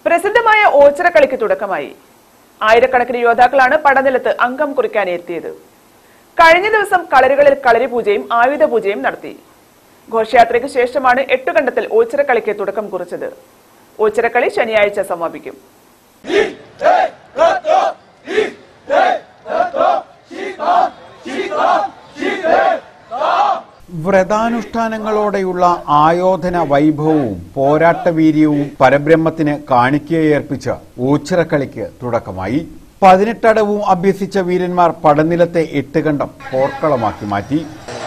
പ്രസിദ്ധമായ ഓച്ചിറക്കളിക്ക് തുടക്കമായി ആയിരക്കണക്കിന് യോദ്ധാക്കളാണ് പടനിലത്ത് അംഗം കുറിക്കാൻ എത്തിയത് കഴിഞ്ഞ ദിവസം കളരികളിൽ കളരി പൂജയും ആയുധ പൂജയും നടത്തി ഘോഷയാത്രയ്ക്ക് ശേഷമാണ് എട്ടുകണ്ടത്തിൽ ഓച്ചിറക്കളിക്ക് തുടക്കം കുറിച്ചത് ഓച്ചിറക്കളി ശനിയാഴ്ച സമാപിക്കും വ്രതാനുഷ്ഠാനങ്ങളോടെയുള്ള ആയോധന വൈഭവവും പോരാട്ടവീര്യവും പരബ്രഹ്മത്തിന് കാണിക്കയേർപ്പിച്ച് ഊച്ചിറക്കളിക്ക് തുടക്കമായി പതിനെട്ടടവും അഭ്യസിച്ച വീരന്മാർ പടനിലത്തെ എട്ടുകണ്ടം പോർക്കളമാക്കി മാറ്റി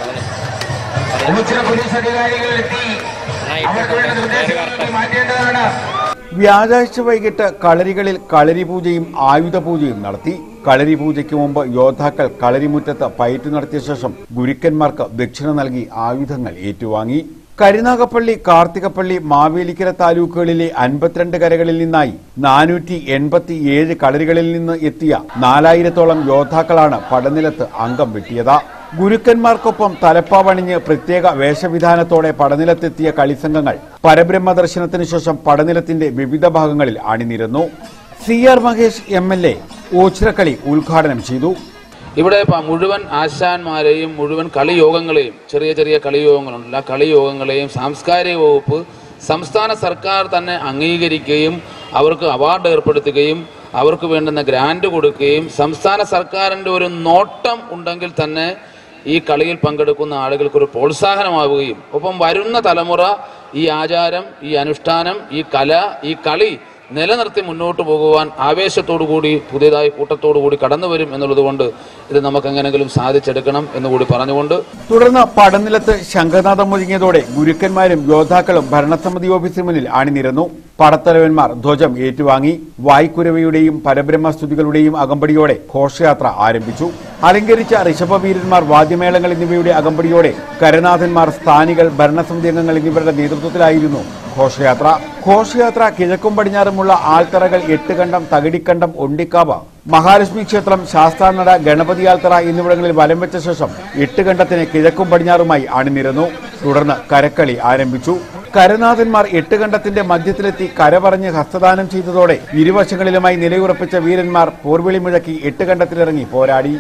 ചില പോലീസ് അധികാരികൾ എത്തി അവർക്ക് വേണ്ട നിർദ്ദേശങ്ങൾ മാറ്റേണ്ടതാണ് വ്യാഴാഴ്ച വൈകിട്ട് കളരികളിൽ കളരി പൂജയും ആയുധ പൂജയും നടത്തി കളരി പൂജയ്ക്ക് മുമ്പ് യോദ്ധാക്കൾ കളരിമുറ്റത്ത് പയറ്റു നടത്തിയ ശേഷം ഗുരുക്കന്മാർക്ക് ദക്ഷിണ നൽകി ആയുധങ്ങൾ ഏറ്റുവാങ്ങി കരുനാഗപ്പള്ളി കാർത്തികപ്പള്ളി മാവേലിക്കര താലൂക്കുകളിലെ അൻപത്തിരണ്ട് കരകളിൽ നിന്നായി നാനൂറ്റി എൺപത്തിയേഴ് കളരികളിൽ നിന്ന് എത്തിയ നാലായിരത്തോളം യോദ്ധാക്കളാണ് പടനിലത്ത് അംഗം വെട്ടിയത് ഗുരുക്കന്മാർക്കൊപ്പം തലപ്പാവണിഞ്ഞ് പ്രത്യേക വേഷവിധാനത്തോടെ പടനിലത്തെത്തിയ കളിസംഘങ്ങൾ പരബ്രഹ്മ ദർശനത്തിനു ശേഷം പടനിലത്തിന്റെ വിവിധ ഭാഗങ്ങളിൽ അണിനിരന്നു C R Mahesh M L A Ochirakkali ഉദ്ഘാടനം ചെയ്തു ഇവിടെ പ- മുഴുവൻ ആശാന്മാരെയും മുഴുവൻ കളിയോഗങ്ങളെയും ചെറിയ ചെറിയ കളിയോഗങ്ങളുണ്ട് ആ കളിയോഗങ്ങളെയും സാംസ്കാരിക വകുപ്പ് സംസ്ഥാന സർക്കാർ തന്നെ അംഗീകരിക്കുകയും അവർക്ക് അവാർഡ് ഏർപ്പെടുത്തുകയും അവർക്ക് വേണ്ടുന്ന ഗ്രാൻഡ് കൊടുക്കുകയും സംസ്ഥാന സർക്കാരിൻ്റെ ഒരു നോട്ടം ഉണ്ടെങ്കിൽ തന്നെ ഈ കളിയിൽ പങ്കെടുക്കുന്ന ആളുകൾക്ക് ഒരു പ്രോത്സാഹനമാവുകയും ഒപ്പം വരുന്ന തലമുറ ഈ ആചാരം ഈ അനുഷ്ഠാനം ഈ കല ഈ കളി നിലനിർത്തി മുന്നോട്ട് പോകുവാൻ ആവേശത്തോടു കൂടി പുതിയതായി കൂട്ടത്തോടു കൂടി കടന്നു വരും എന്നുള്ളത് കൊണ്ട് ഇത് നമുക്ക് എങ്ങനെങ്കിലും സാധിച്ചെടുക്കണം എന്നുകൂടി പറഞ്ഞുകൊണ്ട് തുടർന്ന് പടനിലത്ത് ശംഖനാഥം മുഴങ്ങിയതോടെ ഗുരുക്കന്മാരും യോദ്ധാക്കളും ഭരണസമിതി ഓഫീസിന് മുന്നിൽ അണിനിരന്നു പടത്തലവന്മാർ ധ്വജം ഏറ്റുവാങ്ങി വായ്ക്കുരവയുടെയും പരബ്രഹ്മസ്തുതികളുടെയും അകമ്പടിയോടെ ഘോഷയാത്ര ആരംഭിച്ചു അലങ്കരിച്ച ഋഷഭവീരന്മാർ വാദ്യമേളങ്ങൾ എന്നിവയുടെ അകമ്പടിയോടെ കരനാഥന്മാർ സ്ഥാനികൾ ഭരണസമിതി അംഗങ്ങൾ എന്നിവരുടെ നേതൃത്വത്തിലായിരുന്നു ഘോഷയാത്ര ഘോഷയാത്ര കിഴക്കും പടിഞ്ഞാറുമുള്ള ആൽത്തറകൾ എട്ടുകണ്ടം തകിടിക്കണ്ടം ഒണ്ടിക്കാവ് മഹാലക്ഷ്മി ക്ഷേത്രം ശാസ്താനട ഗണപതി ആൽത്തറ എന്നിവിടങ്ങളിൽ വലം വെച്ച ശേഷം എട്ടുകണ്ടത്തിന് കിഴക്കും പടിഞ്ഞാറുമായി അണിനിരന്നു തുടർന്ന് കരക്കളി ആരംഭിച്ചു കരനാഥന്മാർ എട്ടുകണ്ടത്തിന്റെ മധ്യത്തിലെത്തി കരപറഞ്ഞ് ഹസ്തദാനം ചെയ്തതോടെ ഇരുവശങ്ങളിലുമായി നിലയുറപ്പിച്ച വീരന്മാർ പോർവിളി മുഴക്കി എട്ടുകണ്ടത്തിലിറങ്ങി പോരാടി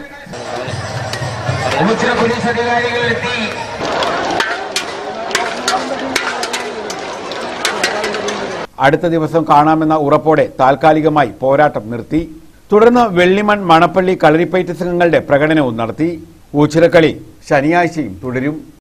ചില പോലീസ് അധികാരികൾ എത്തി അടുത്ത ദിവസം കാണാമെന്ന ഉറപ്പോടെ താൽക്കാലികമായി പോരാട്ടം നിർത്തി തുടർന്ന് വെള്ളിമൺ മണപ്പള്ളി കളരിപ്പയറ്റ് സംഘങ്ങളുടെ പ്രകടനവും നടത്തി ഊച്ചിറക്കളി ശനിയാഴ്ചയും തുടരും